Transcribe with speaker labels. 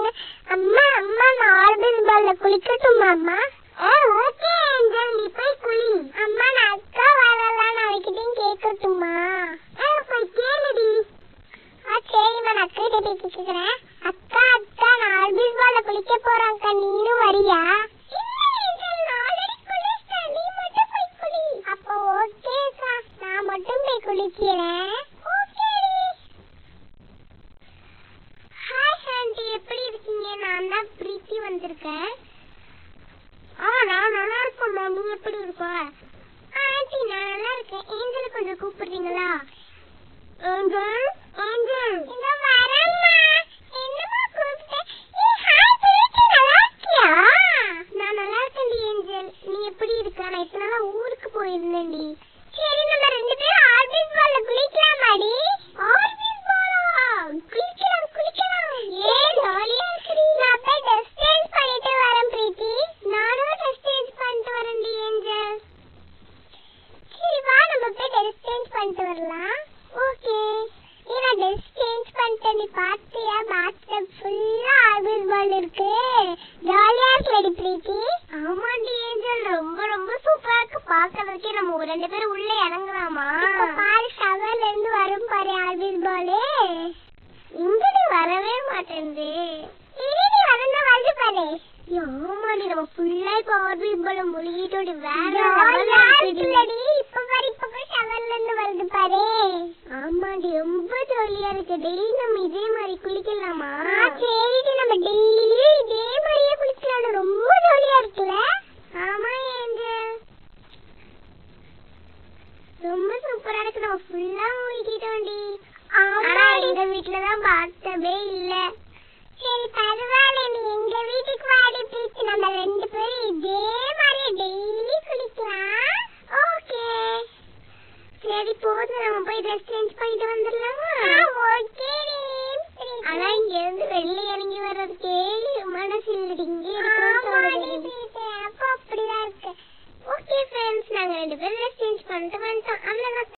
Speaker 1: சொல்லுங்க அம்மா அம்மா நான் ஆர்பிஸ் பால்ல குளிக்கட்டுமா அம்மா ஓகே ஏஞ்சல் நீ போய் குளி அம்மா நான் அக்கா வரலாம் அவகிட்டையும் கேட்கட்டுமா போய் கேளுடி ஆ சரிம்மா நான் அக்கா கிட்ட போய் கேட்கிறேன் அக்கா அக்கா நான் ஆர்பிஸ் பால்ல குளிக்க போறேன்க்கா நீனும் வரியா அப்போ ஓகேக்கா நான் மட்டும் போய் குளிக்கிறேன் ஹாய் ஆண்டி எப்படி இருக்கீங்க நான் தான் பிரீத்தி வந்திருக்கேன் ஆ நான் நல்லா இருக்கேன்மா நீ எப்படி இருக்க ஆண்டி நான் நல்லா இருக்கேன் ஏஞ்சல் கொஞ்சம் கூப்பிடுறீங்களா ஏஞ்சல் ஏஞ்சல் இந்த வரேம்மா என்னம்மா கூப்பிட்ட ஏய் ஹாய் பிரீத்தி நல்லா இருக்கியா நான் நல்லா இருக்கேன்டி ஏஞ்சல் நீ எப்படி இருக்க நான் இத்தனை நாளா ஊருக்கு போயிருந்தேன்டி சரி நம்ம ரெண்டு பேரும் ஆர்பிஸ் பால்ல குளிக்கலாமாடி ஆர்பிஸ் பாலா குளிக்கலாம் குளிக்கலாம் ஏ ஜாலியா இருக்குடி நான் போய் ட்ரெஸ் சேஞ்ச் பண்ணிட்டு வரேன் பிரீத்தி நானும் ட்ரெஸ் சேஞ்ச் பண்ணிட்டு வரேன்டி ஏஞ்சல் சரி வா நம்ம போய் ட்ரெஸ் சேஞ்ச் பண்ணிட்டு வரலாம் ஓகே ஏ நான் ட்ரெஸ் சேஞ்ச் பண்ணிட்டேன் நீ பாத்தியா பாத்டப் ஃபுல்லா ஆர்பிஸ் பால் இருக்கு ஜாலியா இருக்குடி பிரீத்தி ஆமாண்டி ஏஞ்சல் ரொம்ப ரொம்ப சூப்பரா இருக்கு பாக்குறதுக்கே நம்ம ஒரு ரெண்டு பேரும் உள்ள இறங்கலாமா இப்ப பாரு ஷவர்ல இருந்து வரும் பாரு ஆர்பிஸ் பால் இங்கடி வரவே மாட்டேங்குது இருடி வரணும் வருது பாரு ஆமாடி நம்ம ஃபுல்லா இப்ப ஆர்பிஸ் பால் முழுகிட்டோடி வேற லெவல்ல இருக்குடி இப்ப பாரு இப்ப கூட ஷவர்ல இருந்து வருது பாரு ஆமாடி ரொம்ப ஜாலியா இருக்கு டெய்லி நம்ம இதே மாதிரி குளிக்கலாமா சரிடி நம்ம டெய்லி இதே மாதிரியே குளிக்கலாம் ரொம்ப ஜாலியா இருக்குல்ல ஆமா ஏஞ்சல் ரொம்ப சூப்பரா இருக்கு நம்ம ஃபுல்லா மூழ்கிட்டோம்டி ஆனா எங்க வீட்ல தான் பாத்டபே இல்ல சரி பரவாயில்ல நீ எங்க வீட்டுக்கு வாடி பிரீத்தி நம்ம ரெண்டு பேரும் இதே மாதிரி டெய்லி குளிக்கலாம் ஓகே சரி போதும் நம்ம போய் ட்ரெஸ் சேஞ்ச் பண்ணிட்டு வந்துடலாமா ஓகே ஆனா இங்க இருந்து வெளிய இறங்கி வர்றதுக்கே மனசு இல்லடி இங்கே இருக்கிறது அப்போ அப்படிதான் இருக்கு ஓகே ஃப்ரெண்ட்ஸ் நாங்க ரெண்டு பேரும் ட்ரெஸ் சேஞ்ச் பண்ணிட்டு வந்துட்டோம் அவ்வளவுதான்